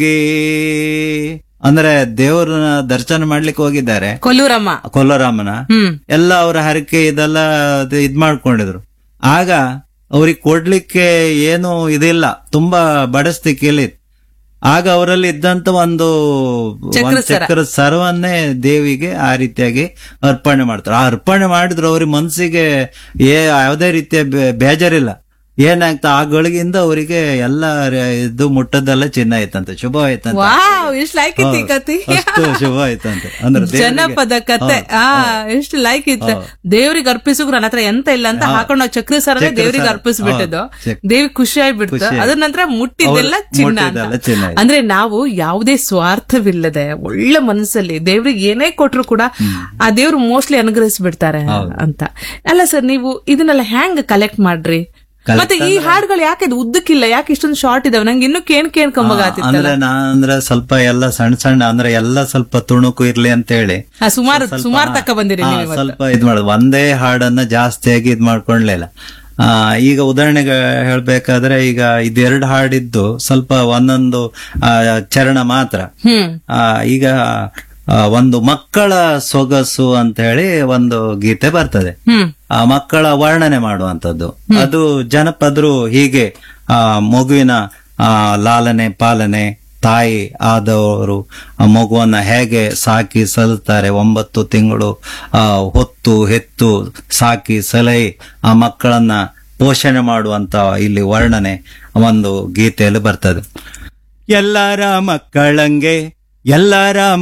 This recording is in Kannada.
ಈ ಅಂದ್ರೆ ದೇವರನ್ನ ದರ್ಶನ ಮಾಡ್ಲಿಕ್ಕೆ ಹೋಗಿದ್ದಾರೆ ಕೊಲ್ಲೂರಮ್ಮ ಕೊಲ್ಲರಾಮನ ಹ್ಮ್ ಎಲ್ಲ ಅವರ ಹರಕೆ ಇದೆಲ್ಲ ಅದು ಇದ್ ಮಾಡ್ಕೊಂಡಿದ್ರು ಆಗ ಅವ್ರಿಗೆ ಕೊಡ್ಲಿಕ್ಕೆ ಏನು ಇದಿಲ್ಲ ತುಂಬಾ ಬಡಸ್ತಿಕ್ಕಿಲಿ ಆಗ ಅವರಲ್ಲಿ ಇದ್ದಂತ ಒಂದು ಚಕ್ರ ಒಂದು ಸರ. ಚಕ್ರದ ಸರವನ್ನೇ ದೇವಿಗೆ ಆ ರೀತಿಯಾಗಿ ಅರ್ಪಣೆ ಮಾಡ್ತಾರೆ ಆ ಅರ್ಪಣೆ ಮಾಡಿದ್ರು ಅವ್ರಿಗೆ ಮನಸ್ಸಿಗೆ ಏ ಯಾವುದೇ ರೀತಿಯ ಬೇ- ಬೇಜಾರಿಲ್ಲ ಏನಾಗ್ತಾ ಆ ಗಳಿಗಿಂದ ಅವರಿಗೆ ಎಲ್ಲ ರ- ಇದು ಮುಟ್ಟದೆಲ್ಲ ಚಿನ್ನ ಆಯ್ತಂತೆ ಶುಭ ಆಯ್ತಂತೆ ವಾವ್ ಎಷ್ಟು ಲೈಕ್ ಇತ್ತು ಈ ಕತಿ ಅಷ್ಟು ಶುಭ ಆಯ್ತಂತೆ ಅಂದ್ರೆ ದೇವ್ರಿಗೆ- ಜನಪದ ಕತೆ ಆ ಎಷ್ಟು ಲೈಕ್ ಇತ್ತು ದೇವ್ರಿಗೆ ಅರ್ಪಿಸಿದ್ರು ನನ್ನ ಹತ್ರ ಎಂತ ಇಲ್ಲ ಅಂತ ಹಾಕೊಂಡು ನಾವು ಚಕ್ರ ಸರನೇ ಚಕ್ರ ದೇವ್ರಿಗೆ ಸರ. ಅರ್ಪಿಸ್ಬಿಟ್ಟದ್ದು ಹೌದು. ಚಕ್- ದೇವಿಗೆ ಖುಷಿ ಆಗ್ಬಿಡ್ತು ಖುಷಿ ಅದ್ರ ನಂತರ ಮುಟ್ಟಿದ್ದೆಲ್ಲ ಹೌದು, ಚಿನ್ನ ಮುಟ್ಟಿದ್ದೆಲ್ಲ ಅಂತ. ಚಿನ್ನ ಆಯ್ತು. ಅಂದ್ರೆ ನಾವು ಯಾವುದೇ ಸ್ವಾರ್ಥವಿಲ್ಲದೆ ಒಳ್ಳೆ ಮನಸ್ಸಲ್ಲಿ ದೇವ್ರಿಗೆ ಏನೇ ಕೊಟ್ರು ಕೂಡ ಆ ದೇವ್ರು ಮೋಸ್ಟ್ಲಿ ಅನುಗ್ರಹಿಸ್ಬಿಡ್ತಾರೆ ಅಂತ ಅಲ್ಲ ಸರ್ ನೀವು ಇದನ್ನೆಲ್ಲ ಹೆಂಗ್ ಕಲೆಕ್ಟ್ ಮಾಡ್ರಿ ಮತ್ತೆ ಈ ಹಾಡುಗಳು ಯಾಕೆ ಇದು ಉದ್ದಕ್ಕಿಲ್ಲ ಯಾಕೆ ಇಷ್ಟೊಂದು ಶಾರ್ಟ್ ಇದಾವೆ ನಂಗೆ ಇನ್ನೂ ಕೇಣ್ ಕೇಣ್ಕೊಂಬಾಗತ್ತಿತ್ತಲ್ಲ ಅಂದ್ರೆ ನಾ ಅಂದ್ರೆ ಸ್ವಲ್ಪ ಎಲ್ಲ ಸಣ್ಣ ಸಣ್ಣ ಅಂದ್ರೆ ಎಲ್ಲ ಸ್ವಲ್ಪ ತುಣುಕು ಇರ್ಲಿ ಅಂತ ಹೇಳಿ ಸುಮಾರು ಸುಮಾರು ತಕ್ಕ ಬಂದಿರಿ ಹಾ, ನೀವು ಇವತ್ತು. ಸ್ವಲ್ಪ ಇದ್ ಮಾಡೋದು ಒಂದೇ ಹಾಡನ್ನ ಜಾಸ್ತಿಯಾಗಿ ಇದ್ ಮಾಡ್ಕೊಂಡ್ಲಿಲ್ಲ ಆ, ಈಗ ಉದಾಹರಣೆಗೆ ಹೇಳ್ಬೇಕಾದ್ರೆ ಈಗ ಇದೆರಡು ಹಾಡಿದ್ದು ಸ್ವಲ್ಪ ಒಂದೊಂದು ಆ, ಚರಣ ಮಾತ್ರ ಹ್ಮ್ ಆ, ಈಗ ಆ, ಒಂದು ಮಕ್ಕಳ ಸೊಗಸು ಅಂತ ಹೇಳಿ ಒಂದು ಗೀತೆ ಬರ್ತದೆ ಹ್ಮ್ ಆ ಮಕ್ಕಳ ವರ್ಣನೆ ಮಾಡುವಂತದ್ದು ಅದು ಜನಪದರು ಹೀಗೆ ಆ ಮಗುವಿನ ಆ ಲಾಲನೆ ಪಾಲನೆ ತಾಯಿ ಆದವರು ಆ ಮಗುವನ್ನ ಹೇಗೆ ಸಾಕಿ ಸಲುತ್ತಾರೆ ಒಂಬತ್ತು ತಿಂಗಳು ಆ ಹೊತ್ತು ಹೆತ್ತು ಸಾಕಿ ಸಲಹೆ ಆ ಮಕ್ಕಳನ್ನ ಪೋಷಣೆ ಮಾಡುವಂತ ಇಲ್ಲಿ ವರ್ಣನೆ ಒಂದು ಗೀತೆಯಲ್ಲಿ ಬರ್ತದೆ ಎಲ್ಲರ ಮಕ್ಕಳಂಗೆ ಎಲ್ಲರ